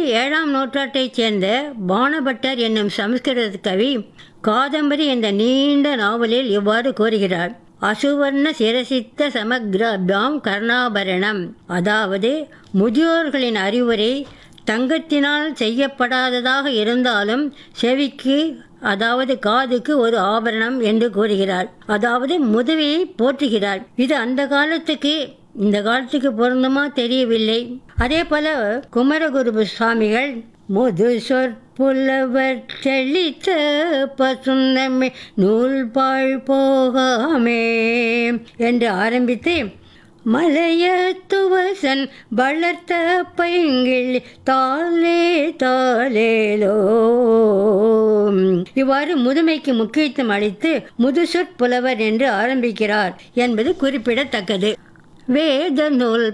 ஏழாம் நூற்றாட்டைச் சேர்ந்த பானபட்டர் என்னும் சமஸ்கிருத கவி காதம்பரி என்ற நீண்ட நாவலில் இவ்வாறு கூறுகிறார் அசுவர்ண சிரசித்த சமக்ராபியாம் கர்ணாபரணம் அதாவது முதியோர்களின் அறிவுரை தங்கத்தினால் செய்யப்படாததாக இருந்தாலும் செவிக்கு அதாவது காதுக்கு ஒரு ஆபரணம் என்று கூறுகிறார் அதாவது முதுவையை போற்றுகிறார் இது அந்த காலத்துக்கு இந்த காலத்துக்கு பொருந்துமா தெரியவில்லை அதே போல குமரகுரு சுவாமிகள் முது சொற்புலவர் செழித்த பசுந்தமே நூல் பாழ் போகாமே என்று ஆரம்பித்து மலையத்துவசன் வளர்த்த பைங்கில் தாலே தாலேலோ இவ்வாறு முதுமைக்கு முக்கியத்துவம் அளித்து முதுசொற் புலவர் என்று ஆரம்பிக்கிறார் என்பது குறிப்பிடத்தக்கது வேத நூல்